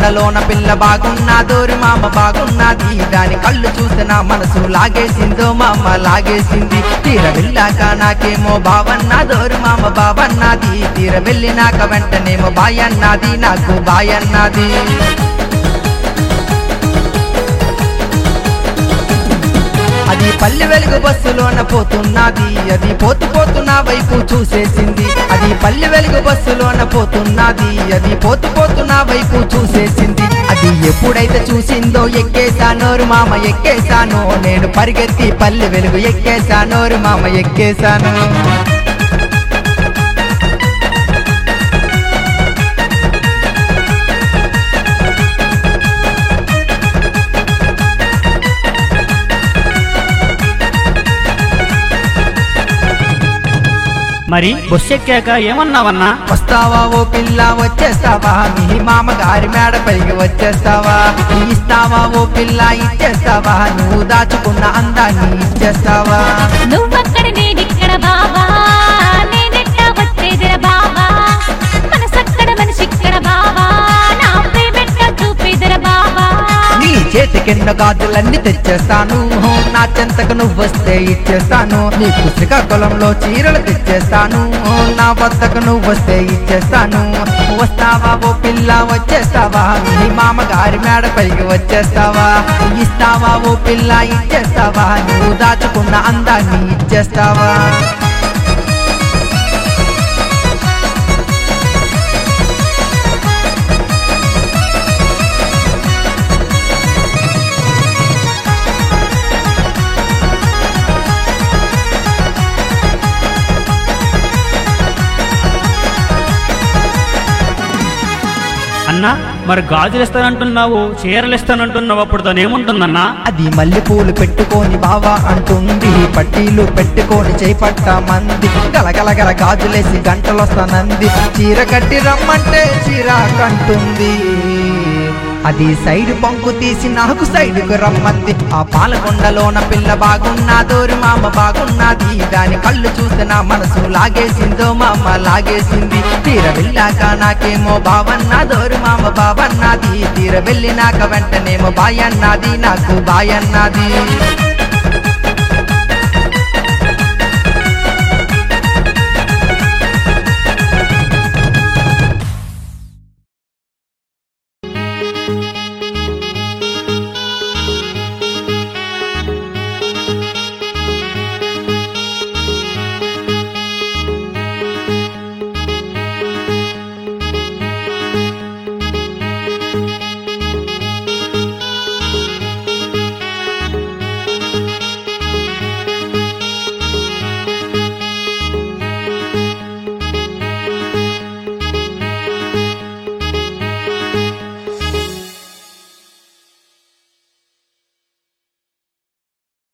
కొండలోన పిల్ల బాగున్నాదోరి మామ బాగున్నది దాని కళ్ళు చూస్తే నా మనసు లాగేసిందో మామ లాగేసింది తీర వెళ్ళాక నాకేమో బావన్నాదోరి మామ బావన్నది తీర వెళ్ళినాక వెంటనేమో బాయన్నది నాకు బాయన్నది అది పల్లె వెలుగు బస్సులోన పోతున్నది అది పోతు పోతు నా వైపు చూసేసింది అది పల్లె వెలుగు బస్సులోన పోతున్నది అది పోతు పోతు నా వైపు చూసేసింది అది ఎప్పుడైతే చూసిందో ఎక్కేసానోరు మామ ఎక్కేసాను నేను పరిగెత్తి పల్లె వెలుగు ఎక్కేసానోరు మామ ఎక్కేసాను మరి బస్సు ఎక్కాక ఏమన్నావన్నా వస్తావా ఓ పిల్ల వచ్చేస్తావా మీ మామగారి మేడ పైకి వచ్చేస్తావా ఇస్తావా ఓ పిల్ల ఇచ్చేస్తావా నువ్వు దాచుకున్న అందాన్ని ఇచ్చేస్తావా నువ్వక్కడ నేనిక్కడ బావా నేనెట్ట వచ్చేదిర బావా మనసక్కడ మనిషిక్కడ బావా నా ప్రేమెట్ట చూపేదిర బావా నీ చేతి కింద గాజులన్నీ తెచ్చేస్తాను నా చెంతకు నువ్వు వస్తే ఇచ్చేస్తాను నీకు శ్రీకాకుళంలో చీరలు తెచ్చేస్తాను నా వద్దకు నువ్వు వస్తే ఇచ్చేస్తాను వస్తావా ఓ పిల్ల వచ్చేస్తావా నీ మామగారి మేడ పైకి వచ్చేస్తావా ఇస్తావా ఓ పిల్ల ఇచ్చేస్తావా నువ్వు దాచుకున్న అందాన్ని ఇచ్చేస్తావా అన్నా మరి గాజులు ఇస్తానంటున్నావు చీరలు ఇస్తానంటున్నావు అప్పుడు తనేముంటుందన్నా అది మల్లెపూలు పెట్టుకొని బావా అంటుంది పట్టీలు పెట్టుకొని చేపట్ట మంది గలగల గల గాజులేసి గంటలొస్తానంది చీర కట్టి రమ్మంటే చీర కంటుంది అది సైడ్ పంకు తీసి నాకు సైడ్కు రమ్మంది ఆ పాలకొండలోన పిల్ల బాగున్నాదోరి మామ బాగున్నది దాని కళ్ళు చూస్తే నా మనసు లాగేసిందో మామ లాగేసింది తీర వెళ్ళాక నాకేమో బావన్నాదోరి మామ బావన్నది తీర వెళ్ళినాక వెంటనేమో బాయన్నది నాకు బాయన్నది